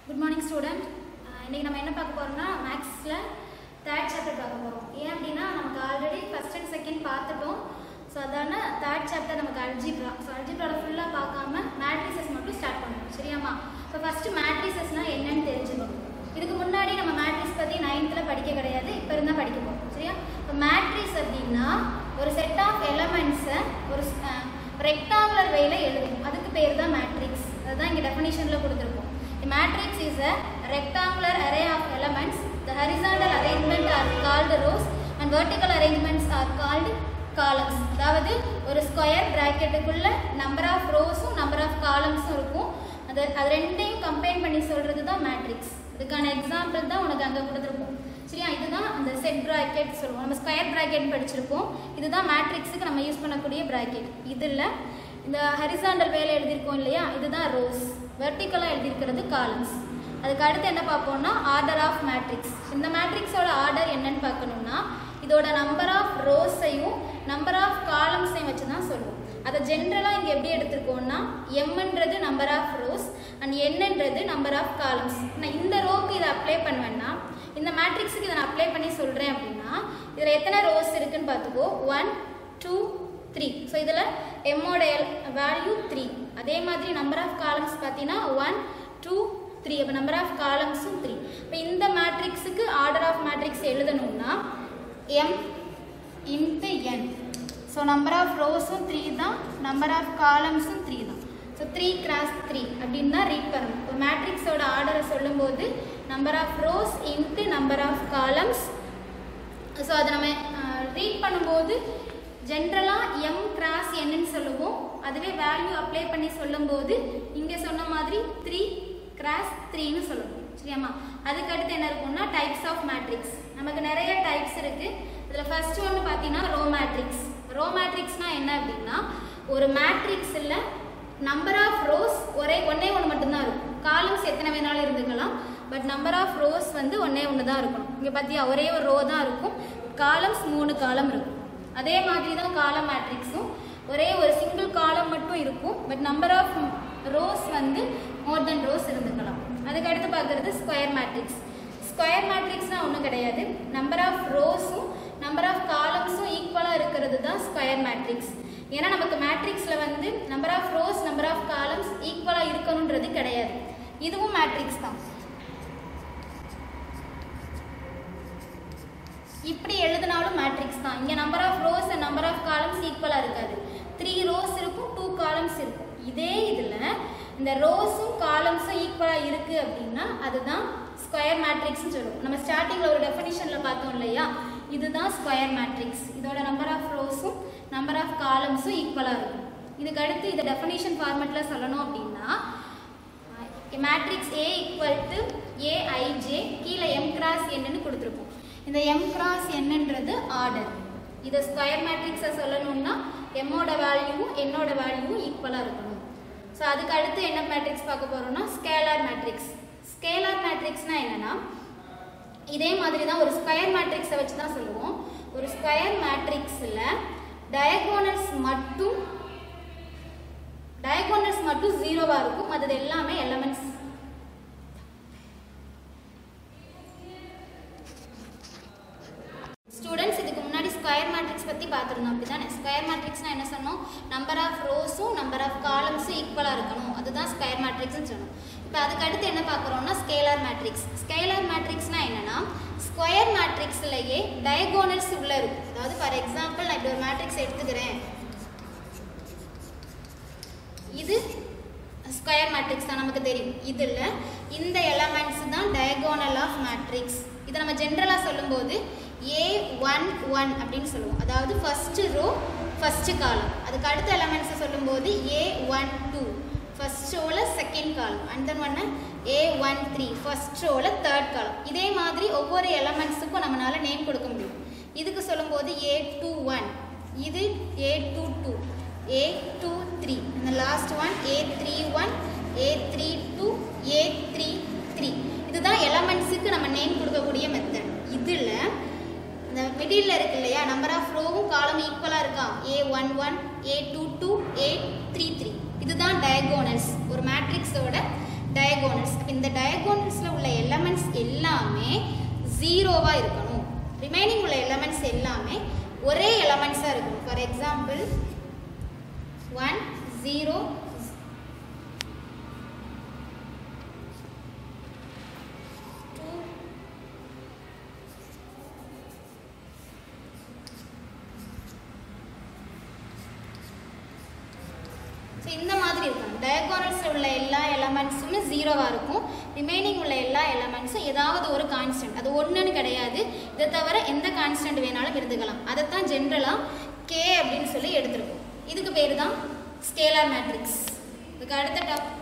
Good morning student இன்னைக்கு நம்ம என்ன பார்க்க போறோம்னா மேக்ஸில் தேர்ட் சாப்டர் பார்க்க போகிறோம் ஏன் அப்படின்னா நமக்கு ஆல்ரெடி ஃபர்ஸ்ட் அண்ட் செகண்ட் பார்த்துட்டோம் ஸோ அதான தேர்ட் சாப்டர் நமக்கு அல்ஜிப்ரா ஸோ அல்ஜிப்ராவில் ஃபுல்லாக பார்க்காம மேட்ரிசஸ் மட்டும் ஸ்டார்ட் பண்ணணும் சரியாம்மா ஸோ ஃபஸ்ட்டு மேட்ரிசஸ்னால் என்னன்னு தெரிஞ்சுக்கணும் இதுக்கு முன்னாடி நம்ம மேட்ரிக்ஸ் பற்றி நைன்த்தில் படிக்க கிடையாது இப்போ இருந்தால் படிக்க போகிறோம் சரியா இப்போ மேட்ரிக்ஸ் அப்படின்னா ஒரு செட் ஆஃப் எலமெண்ட்ஸை ஒரு ரெக்டாங்குலர் வேல எழுதும் அதுக்கு பேர் தான் மேட்ரிக்ஸ் அதுதான் இங்கே டெஃபினிஷனில் கொடுத்துருக்கோம் A matrix is a rectangular array of elements. The horizontal arrangement are called rows and vertical arrangements are called columns. அதாவது ஒரு ஸ்கொயர் பிராக்கெட்டுக்குள்ள நம்பர் ஆஃப் ரோஸும் நம்பர் ஆஃப் காலம்ஸும் இருக்கும் அது அது ரெண்டையும் கம்பைன் பண்ணி சொல்றது தான் மேட்ரிக்ஸ் இதுக்கான எக்ஸாம்பிள் தான் உனக்கு அங்கே கொடுத்துருப்போம் சரியா இதுதான் அந்த செட் பிராக்கெட் சொல்லுவோம் நம்ம ஸ்கொயர் பிராக்கெட் படிச்சிருப்போம் இதுதான் மேட்ரிக்ஸுக்கு நம்ம யூஸ் பண்ணக்கூடிய பிராக்கெட் இதில் இந்த ஹரிசாண்டல் வேலை எழுதியிருக்கோம் இல்லையா இதுதான் ரோஸ் வெர்டிக்கலாக எழுதியிருக்கிறது காலம்ஸ் அதுக்கு அடுத்து என்ன பார்ப்போம்னா ஆர்டர் ஆஃப் மேட்ரிக்ஸ் இந்த மேட்ரிக்ஸோட ஆர்டர் என்னன்னு பார்க்கணும்னா இதோட நம்பர் ஆஃப் ரோஸையும் நம்பர் ஆஃப் காலம்ஸையும் வச்சு தான் சொல்லுவோம் அதை ஜென்ரலாக இங்கே எப்படி எடுத்திருக்கோம்னா எம்ன்றது நம்பர் ஆஃப் ரோஸ் அண்ட் என்னன்றது நம்பர் ஆஃப் காலம்ஸ் நான் இந்த ரோக்கு இதை அப்ளை பண்ணுவேன்னா இந்த மேட்ரிக்ஸுக்கு இதை நான் அப்ளை பண்ணி சொல்கிறேன் அப்படின்னா இதில் எத்தனை ரோஸ் இருக்குன்னு பார்த்துக்கோ ஒன் டூ த்ரீ ஸோ இதில் எம்மோட வேல்யூ த்ரீ அதே மாதிரி நம்பர் ஆஃப் காலம்ஸ் பார்த்தீங்கன்னா ஒன் டூ த்ரீ அப்போ நம்பர் ஆஃப் காலம்ஸும் த்ரீ இப்போ இந்த மேட்ரிக்ஸுக்கு ஆர்டர் ஆஃப் மேட்ரிக்ஸ் எழுதணும்னா M into N so number of ரோஸும் த்ரீ தான் நம்பர் ஆஃப் காலம்ஸும் த்ரீ தான் ஸோ த்ரீ கிராஸ் த்ரீ அப்படின்னு தான் ரீட் பண்ணணும் ஒரு மேட்ரிக்ஸோட ஆர்டரை சொல்லும்போது number of rows into number of columns so அதை நம்ம ரீட் பண்ணும்போது ஜென்ரலாக எம் கிராஸ் என்னன்னு சொல்லுவோம் அதுவே வேல்யூ அப்ளை பண்ணி சொல்லும்போது இங்கே சொன்ன மாதிரி த்ரீ கிராஸ் த்ரீன்னு சொல்லுவோம் சரியாம்மா அதுக்கு அடுத்து என்ன இருக்கும்னா டைப்ஸ் ஆஃப் மேட்ரிக்ஸ் நமக்கு நிறைய டைப்ஸ் இருக்கு இதில் ஃபர்ஸ்ட் ஒன்று பார்த்தீங்கன்னா ரோ மேட்ரிக்ஸ் ரோ மேட்ரிக்ஸ்னா என்ன அப்படின்னா ஒரு மேட்ரிக்ஸில் நம்பர் ஆஃப் ரோஸ் ஒரே ஒன்னே ஒன்று மட்டும்தான் இருக்கும் காலம்ஸ் எத்தனை வேணாலும் இருந்துக்கலாம் பட் நம்பர் ஆஃப் ரோஸ் வந்து ஒன்னே ஒன்று தான் இருக்கணும் இங்கே பார்த்தியா ஒரே ஒரு ரோ தான் இருக்கும் காலம்ஸ் மூணு காலம் இருக்கும் அதே மாதிரி தான் காலம் மேட்ரிக்ஸும் ஒரே ஒரு சிங்கிள் காலம் மட்டும் இருக்கும் பட் நம்பர் ஆஃப் ரோஸ் வந்து மோர் தென் ரோஸ் இருந்துக்கலாம் அதுக்கு அடுத்து பார்க்குறது ஸ்கொயர் மேட்ரிக்ஸ் ஸ்கொயர் மேட்ரிக்ஸ்னால் ஒன்றும் கிடையாது நம்பர் ஆஃப் ரோஸும் நம்பர் ஆஃப் காலம்ஸும் ஈக்குவலாக இருக்கிறது தான் ஸ்கொயர் மேட்ரிக்ஸ் ஏன்னா நமக்கு மேட்ரிக்ஸில் வந்து number of rows number of columns ஈக்குவலாக இருக்கணுன்றது கிடையாது இதுவும் மேட்ரிக்ஸ் தான் இப்படி எழுதினாலும் மேட்ரிக்ஸ் தான் இங்கே number of rows and number of columns ஈக்குவலாக இருக்காது த்ரீ ரோஸ் இருக்கும் டூ காலம்ஸ் இருக்கும் இதே இதில் இந்த ரோஸும் காலம்ஸும் ஈக்குவலாக இருக்குது அப்படின்னா அதுதான் ஸ்கொயர் மேட்ரிக்ஸ்னு சொல்லுவோம் நம்ம ஸ்டார்டிங்கில் ஒரு டெஃபினிஷனில் பார்த்தோம் இல்லையா இதுதான் ஸ்கொயர் மேட்ரிக்ஸ் இதோட நம்பர் ஆஃப் ரோஸும் நம்பர் ஆஃப் காலம்ஸும் ஈக்குவலாக இருக்கும் இதுக்கு அடுத்து இதை டெஃபினிஷன் ஃபார்மெட்டில் சொல்லணும் அப்படின்னா matrix A equal to A I J கீழே எம் கிராஸ் என்னன்னு கொடுத்துருப்போம் இந்த எம் கிராஸ் என்னன்றது ஆர்டர் இதை ஸ்கொயர் மேட்ரிக்ஸை சொல்லணும்னா எம்மோட வேல்யூவும் என்னோட வேல்யூவும் ஈக்குவலாக இருக்கணும் ஸோ அதுக்கு அடுத்து என்ன மேட்ரிக்ஸ் பார்க்க போகிறோம்னா ஸ்கேலார் மேட்ரிக்ஸ் ஸ்கேலார் மேட்ரிக்ஸ்னால் என்னென்னா இதே மாதிரி தான் ஒரு ஸ்கொயர் மேட்ரிக்ஸை வச்சு தான் சொல்லுவோம் ஒரு ஸ்கொயர் மேட்ரிக்ஸில் டயகோனல்ஸ் மட்டும் டயகோனல்ஸ் மட்டும் ஜீரோவாக இருக்கும் அது எல்லாமே எலமெண்ட்ஸ் ஸ்டூடெண்ட்ஸ் இதுக்கு முன்னாடி ஸ்கொயர் மேட்ரிக்ஸ் பற்றி பார்த்துருந்தோம் அப்படி தானே ஸ்கொயர் மேட்ரிக்ஸ்னால் என்ன சொன்னோம் நம்பர் ஆஃப் ரோஸும் நம்பர் ஆஃப் காலம்ஸும் ஈக்குவலாக இருக்கணும் அதுதான் ஸ்கொயர் மேட்ரிக்ஸ்னு சொன்னோம் இப்போ அதுக்கு அடுத்து என்ன பார்க்குறோம்னா ஸ்கேலார் மேட்ரிக்ஸ் ஸ்கேலார் மேட்ரிக்ஸ்னால் என்னென்னா ஸ்கொயர் மேட்ரிக்ஸ்லையே டயகோனல்ஸ் உள்ளே இருக்கும் அதாவது ஃபார் எக்ஸாம்பிள் நான் இப்படி ஒரு மேட்ரிக்ஸ் எடுத்துக்கிறேன் இது ஸ்கொயர் மேட்ரிக்ஸ் தான் நமக்கு தெரியும் இதில் இந்த எலமெண்ட்ஸ் தான் டயகோனல் ஆஃப் மேட்ரிக்ஸ் இதை நம்ம ஜென்ரலாக சொல்லும்போது ஏ ஒன் ஒன் அப்படின்னு சொல்லுவோம் அதாவது ஃபஸ்ட்டு ரோ ஃபஸ்ட்டு காலம் அதுக்கு அடுத்த எலமெண்ட்ஸை சொல்லும்போது ஏ ஒன் டூ ஃபஸ்ட் ரோவில் செகண்ட் காலம் அண்ட் தென் ஒன்று ஏ ஒன் த்ரீ ஃபஸ்ட் ரோவில் தேர்ட் காலம் இதே மாதிரி ஒவ்வொரு எலமெண்ட்ஸுக்கும் நம்மளால நேம் கொடுக்க முடியும் இதுக்கு சொல்லும்போது ஏ டூ ஒன் இது A two two A two three இந்த last one A three one A three two A three three இதுதான் எலமெண்ட்ஸுக்கு நம்ம நேம் கொடுக்கக்கூடிய மெத்தட் இதில் இந்த மிடில் இருக்கு இல்லையா நம்பர் ஆஃப் ரோவும் காலம் ஈக்குவலாக இருக்கா A one one A two two A three three இதுதான் டயகோனல்ஸ் ஒரு மேட்ரிக்ஸோட டயகோனல்ஸ் டயகோனல்ஸ் இந்த டயகோனல்ஸில் உள்ள எலமெண்ட்ஸ் எல்லாமே ஜீரோவாக இருக்கணும் ரிமைனிங் உள்ள எலமெண்ட்ஸ் எல்லாமே ஒரே எலமெண்ட்ஸாக இருக்கணும் for example one zero so இந்த மாதிரி இருக்கணும் டயகோனல்ஸில் உள்ள எல்லா எலமெண்ட்ஸுமே ஜீரோவாக இருக்கும் ரிமைனிங் உள்ள எல்லா எலமெண்ட்ஸும் ஏதாவது ஒரு கான்ஸ்டன்ட் அது ஒன்றுன்னு கிடையாது இதை தவிர எந்த கான்ஸ்டன்ட் வேணாலும் எடுத்துக்கலாம் அதைத்தான் ஜென்ரலாக கே அப்படின்னு சொல்லி எடுத்திருக்கோம் இதுக்கு பேர் தான் ஸ்கேலார் மேட்ரிக்ஸ் இதுக்கு அடுத்த டாபிக்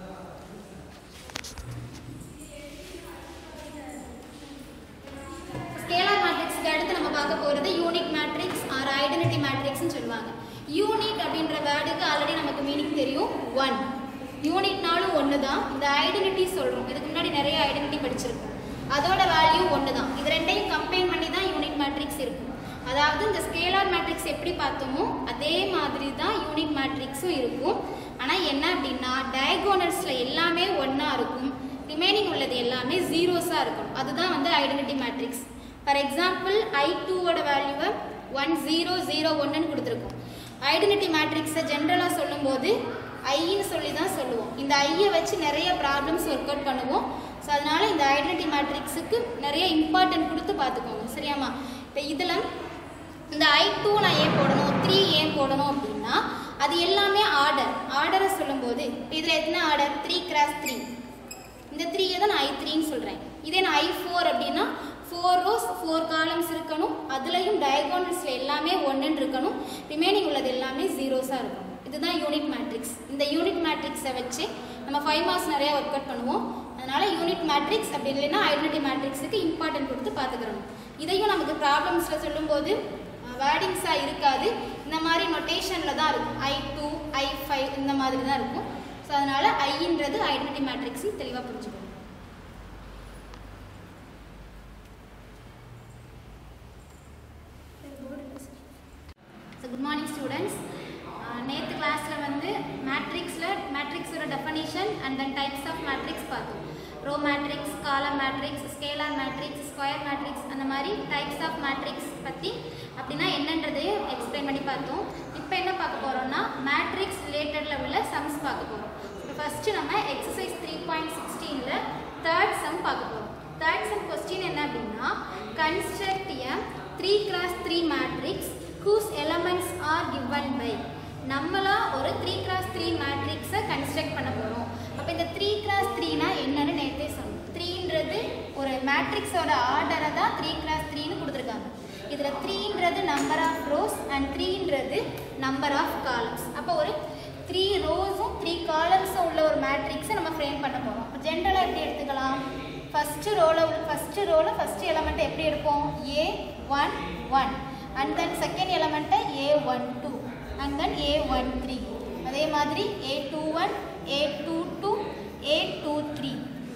ஸ்கேலார் மேட்ரிக்ஸ்க்கு அடுத்து நம்ம பார்க்க போகிறது யூனிட் மேட்ரிக்ஸ் ஆர் ஐடென்டிட்டி மேட்ரிக்ஸ்னு சொல்லுவாங்க யூனிட் அப்படின்ற வேர்டுக்கு ஆல்ரெடி நமக்கு மீனிங் தெரியும் ஒன் யூனிட்னாலும் ஒன்று தான் இந்த ஐடென்டிட்டி சொல்கிறோம் இதுக்கு முன்னாடி நிறைய ஐடென்டிட்டி படிச்சிருக்கோம் அதோட வேல்யூ ஒன்று தான் இது ரெண்டையும் கம்பைன் பண்ணி தான் யூனிட் மேட்ரிக்ஸ் இருக்கும் அதாவது இந்த ஸ்கேலார் மேட்ரிக்ஸ் எப்படி பார்த்தோமோ அதே மாதிரி தான் யூனிட் மேட்ரிக்ஸும் இருக்கும் ஆனால் என்ன அப்படின்னா டயகோனல்ஸில் எல்லாமே ஒன்றா இருக்கும் ரிமைனிங் உள்ளது எல்லாமே ஜீரோஸாக இருக்கும் அதுதான் வந்து identity matrix for example I டூவோட வேல்யூவை ஒன் ஜீரோ ஜீரோ ஒன்றுன்னு கொடுத்துருக்கோம் ஐடென்டிட்டி மேட்ரிக்ஸை ஜென்ரலாக சொல்லும்போது ஐன்னு சொல்லி தான் சொல்லுவோம் இந்த ஐயை வச்சு நிறைய ப்ராப்ளம்ஸ் ஒர்க் அவுட் பண்ணுவோம் ஸோ அதனால இந்த ஐடென்டிட்டி மேட்ரிக்ஸுக்கு நிறைய இம்பார்ட்டன்ட் கொடுத்து பார்த்துக்கோங்க சரியாம்மா இப்போ இதில் இந்த ஐ டூ நான் ஏன் போடணும் த்ரீ ஏன் போடணும் அப்படின்னா அது எல்லாமே ஆர்டர் ஆர்டரை சொல்லும்போது இப்போ இதில் எத்தனை ஆர்டர் த்ரீ கிராஸ் த்ரீ இந்த த்ரீயை தான் நான் ஐ த்ரீன்னு சொல்கிறேன் இதே நான் ஐ ஃபோர் அப்படின்னா ஃபோர் ரோஸ் ஃபோர் காலம்ஸ் இருக்கணும் அதுலேயும் டயகோனல்ஸில் எல்லாமே ஒன்றுன்னு இருக்கணும் ரிமைனிங் உள்ளது எல்லாமே ஜீரோஸாக இருக்கணும் இதுதான் யூனிட் மேட்ரிக்ஸ் இந்த யூனிட் மேட்ரிக்ஸை வச்சு நம்ம ஃபைவ் மார்க்ஸ் நிறைய ஒர்க் அவுட் பண்ணுவோம் அதனால யூனிட் மேட்ரிக்ஸ் அப்படி இல்லைன்னா ஐடென்டிட்டி மேட்ரிக்ஸுக்கு இம்பார்ட்டன்ட் கொடுத்து பார்த்துக்கிறோம் இதையும் நமக்கு ப்ராப்ளம்ஸில் சொல்லும்போது வேர்டிங்ஸாக இருக்காது இந்த மாதிரி நொட்டேஷனில் தான் இருக்கும் ஐ டூ ஐ ஃபைவ் இந்த மாதிரி தான் இருக்கும் ஸோ அதனால ஐன்றது ஐடென்டிட்டி மேட்ரிக்ஸ்னு தெளிவாக புரிஞ்சுக்கணும் ஸோ குட் மார்னிங் ஸ்டூடெண்ட்ஸ் நேற்று கிளாஸில் வந்து மேட்ரிக்ஸில் மேட்ரிக்ஸோட definition and then types of matrix பார்த்தோம் row matrix column matrix scalar matrix square matrix அந்த மாதிரி டைப்ஸ் ஆஃப் மேட்ரிக்ஸ் பற்றி அப்படின்னா என்னன்றதையும் எக்ஸ்பிளைன் பண்ணி பார்த்தோம் இப்போ என்ன பார்க்க போகிறோம்னா மேட்ரிக்ஸ் ரிலேட்டடில் உள்ள சம்ஸ் பார்க்க போகிறோம் இப்போ ஃபஸ்ட்டு நம்ம எக்ஸசைஸ் த்ரீ பாயிண்ட் சிக்ஸ்டீனில் தேர்ட் சம் பார்க்க போகிறோம் தேர்ட் சம் கொஸ்டின் என்ன அப்படின்னா construct a three cross three matrix whose elements are given by நம்மளா ஒரு த்ரீ கிராஸ் த்ரீ மேட்ரிக்ஸை கன்ஸ்ட்ரக்ட் பண்ண போகிறோம் அப்போ இந்த த்ரீ கிராஸ் த்ரீனா என்னன்னு நேற்றே சொன்னோம் த்ரீன்றது ஒரு மேட்ரிக்ஸோட ஆர்டரை தான் த்ரீ கிராஸ் த்ரீன்னு கொடுத்துருக்காங்க இதில் த்ரீன்றது நம்பர் ஆஃப் ரோஸ் அண்ட் த்ரீன்றது நம்பர் ஆஃப் காலம்ஸ் அப்போ ஒரு த்ரீ ரோஸும் த்ரீ காலம்ஸும் உள்ள ஒரு மேட்ரிக்ஸை நம்ம ஃப்ரேம் பண்ண போகிறோம் இப்போ ஜென்ரலாக எப்படி எடுத்துக்கலாம் ஃபஸ்ட்டு ரோவில் ஃபஸ்ட்டு ரோவில் ஃபஸ்ட்டு எலமெண்ட்டை எப்படி எடுப்போம் A one one and then second எலமெண்ட்டை A one two and then A one three அதே மாதிரி A two one A two two A two three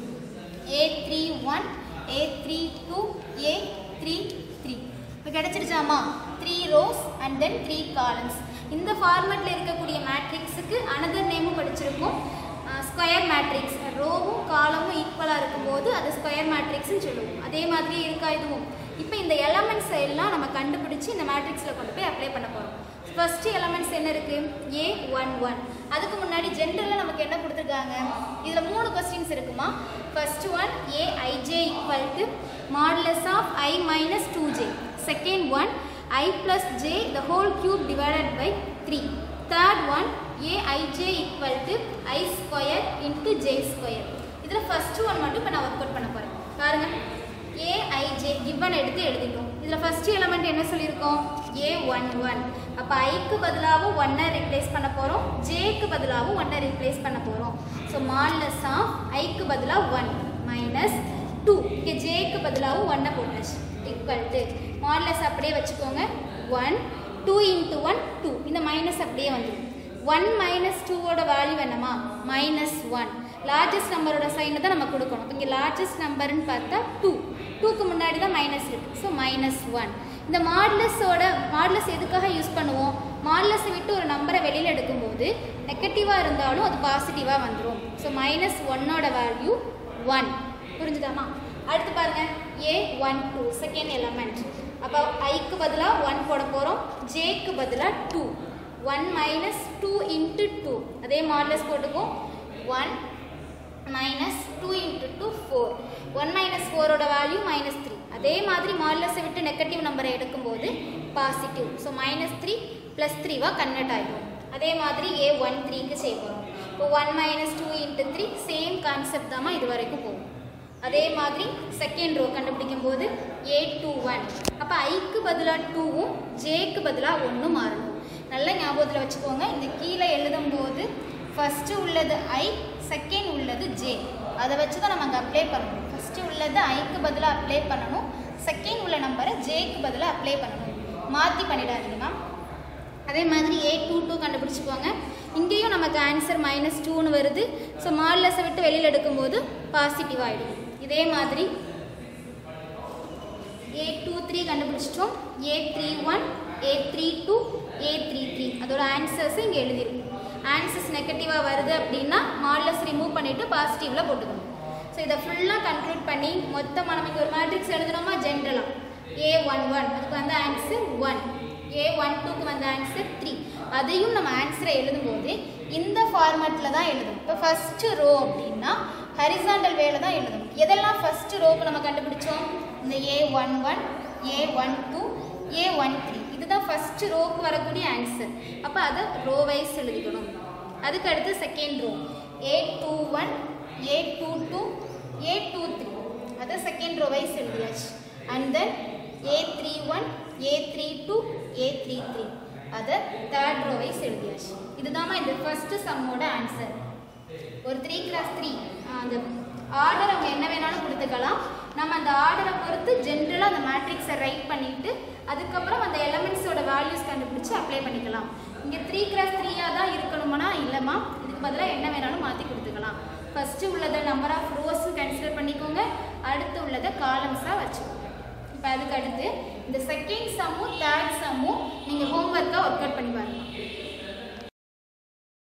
A three one A three two A three three இப்போ கிடச்சிருச்சாமா three rows and then three columns இந்த ஃபார்மெட்டில் இருக்கக்கூடிய மேட்ரிக்ஸுக்கு another நேமும் படிச்சிருக்கோம் ஸ்கொயர் மேட்ரிக்ஸ் ரோவும் காலமும் ஈக்குவலாக இருக்கும்போது அது ஸ்கொயர் மேட்ரிக்ஸ்னு சொல்லுவோம் அதே மாதிரி இருக்கா இதுவும் இப்போ இந்த எலமெண்ட்ஸ் எல்லாம் நம்ம கண்டுபிடிச்சி இந்த மேட்ரிக்ஸில் கொண்டு போய் அப்ளை பண்ண போகிறோம் ஃபஸ்ட்டு எலமெண்ட்ஸ் என்ன இருக்குது ஏ ஒன் ஒன் அதுக்கு முன்னாடி ஜென்ரலாக நமக்கு என்ன கொடுத்துருக்காங்க இதில் மூணு கொஸ்டின்ஸ் இருக்குமா first one A I J equal to modulus of I minus two J second one I plus J the whole cube divided by three third one A I J equal to I square into J square இதில் first one மட்டும் இப்போ நான் work out பண்ண போகிறேன் பாருங்கள் AIJ given எடுத்து எழுதிட்டோம் இதில் ஃபர்ஸ்ட் எலமெண்ட் என்ன சொல்லியிருக்கோம் ஏ ஒன் ஒன் அப்போ ஐக்கு பதிலாகவும் ஒன்னை ரீப்ளேஸ் பண்ண போகிறோம் ஜேக்கு பதிலாகவும் ஒன்னை ரீப்ளேஸ் பண்ண போகிறோம் ஸோ மால்லஸ் ஆஃப் ஐக்கு பதிலாக ஒன் மைனஸ் டூ இங்கே ஜேக்கு பதிலாகவும் ஒன்னை போட்டாச்சு ஈக்குவல் டு மால்லஸ் அப்படியே வச்சுக்கோங்க one two into one two இந்த மைனஸ் அப்படியே வந்துடும் ஒன் மைனஸ் டூவோட வேல்யூ என்னமா மைனஸ் ஒன் லார்ஜஸ்ட் நம்பரோட சைனை தான் நம்ம கொடுக்கணும் இங்கே லார்ஜஸ்ட் நம்பர்னு பார்த்தா டூ டூக்கு முன்னாடி தான் மைனஸ் இருக்குது ஸோ மைனஸ் ஒன் இந்த மாடுலஸோட மாடுலஸ் எதுக்காக யூஸ் பண்ணுவோம் மாடுலஸை விட்டு ஒரு நம்பரை வெளியில் எடுக்கும்போது நெகட்டிவாக இருந்தாலும் அது பாசிட்டிவாக வந்துடும் ஸோ மைனஸ் ஒன்னோட வேல்யூ ஒன் புரிஞ்சுதாமா அடுத்து பாருங்க A one two second element அப்போ ஐக்கு பதிலாக ஒன் போட போகிறோம் ஜேக்கு பதிலாக two one minus two into two அதே மாடலஸ் போட்டுக்கோ one minus two into two four one minus ஃபோரோட வேல்யூ மைனஸ் த்ரீ அதே மாதிரி மாடலஸை விட்டு நெகட்டிவ் நம்பரை எடுக்கும்போது positive so minus three plus த்ரீவாக கன்வெர்ட் ஆகிடும் அதே மாதிரி ஏ ஒன் த்ரீக்கு செய்ய போகிறோம் இப்போ one minus two into three same concept தான் இது வரைக்கும் போகும் அதே மாதிரி செகண்ட் ரோ கண்டுபிடிக்கும் போது ஏ டூ ஒன் அப்போ ஐக்கு பதிலாக டூவும் ஜேக்கு பதிலாக ஒன்றும் மாறணும் நல்ல ஞாபகத்தில் வச்சுக்கோங்க இந்த கீழே எழுதும் போது ஃபஸ்ட்டு உள்ளது ஐ செகண்ட் உள்ளது ஜே அதை வச்சு தான் நம்ம அங்கே அப்ளை பண்ணணும் ஃபஸ்ட்டு உள்ளது ஐக்கு பதிலாக அப்ளை பண்ணணும் செகண்ட் உள்ள நம்பரை ஜேக்கு பதிலாக அப்ளை பண்ணணும் மாற்றி பண்ணிடாதீங்க மேம் அதே மாதிரி ஏ டூ டூ கண்டுபிடிச்சிக்கோங்க இங்கேயும் நமக்கு ஆன்சர் மைனஸ் டூன்னு வருது ஸோ மாடலஸை விட்டு வெளியில் எடுக்கும்போது பாசிட்டிவ் ஆகிடும் இதே மாதிரி ஏ டூ த்ரீ கண்டுபிடிச்சிட்டோம் A three one A three two A three three அதோட ஆன்சர்ஸ் இங்கே எழுதிருக்கும் ஆன்சர்ஸ் நெகட்டிவாக வருது அப்படின்னா மாடலஸ் ரிமூவ் பண்ணிவிட்டு பாசிட்டிவில் போட்டுக்கணும் ஸோ இதை ஃபுல்லாக கன்க்ளூட் பண்ணி மொத்தமாக நம்ம இங்கே ஒரு மேட்ரிக்ஸ் எழுதணுமா ஜென்ரலாக ஏ ஒன் ஒன் அதுக்கு வந்து ஆன்சர் ஒன் ஏ ஒன் டூக்கு வந்த ஆன்சர் த்ரீ அதையும் நம்ம ஆன்சரை எழுதும்போது இந்த ஃபார்மேட்டில் தான் எழுதணும் இப்போ ஃபஸ்ட்டு ரோ அப்படின்னா ஹரிசாண்டல் வேல தான் எழுதணும் எதெல்லாம் ஃபஸ்ட்டு ரோக்கு நம்ம கண்டுபிடிச்சோம் இந்த A one one A one two A one three இதுதான் ஃபஸ்ட்டு ரோக்கு வரக்கூடிய ஆன்சர் அப்போ அதை ரோ வைஸ் எழுதிக்கணும் அதுக்கு அடுத்து second row A two one A two two A two three அதை செகண்ட் ரோ வைஸ் எழுதியாச்சு and then A three one A three two A three three அதை தேர்ட் ரோ வைஸ் எழுதியாச்சு இதுதாம்மா இந்த ஃபஸ்ட்டு சம்மோட ஆன்சர் ஒரு த்ரீ கிளாஸ் த்ரீ அந்த order அவங்க என்ன வேணாலும் கொடுத்துக்கலாம் நம்ம அந்த ஆர்டரை பொறுத்து ஜென்ரலாக அந்த மேட்ரிக்ஸை ரைட் பண்ணிட்டு அதுக்கப்புறம் அந்த எலமெண்ட்ஸோட வேல்யூஸ் கண்டுபிடிச்சு அப்ளை பண்ணிக்கலாம் இங்கே த்ரீ கிளாஸ் த்ரீயாக தான் இருக்கணுமானா இல்லைம்மா இதுக்கு பதிலாக என்ன வேணாலும் மாற்றி கொடுத்துக்கலாம் ஃபஸ்ட்டு உள்ளதை நம்பர் ஆஃப் ரோஸும் கன்சிடர் பண்ணிக்கோங்க அடுத்து உள்ளதை காலம்ஸாக வச்சுக்கோங்க இப்போ அதுக்கு அடுத்து இந்த செகண்ட் சம்மும் தேர்ட் சம்மும் நீங்கள் ஹோம்ஒர்க்காக ஒர்க் அவுட் பண்ணி பாருங்க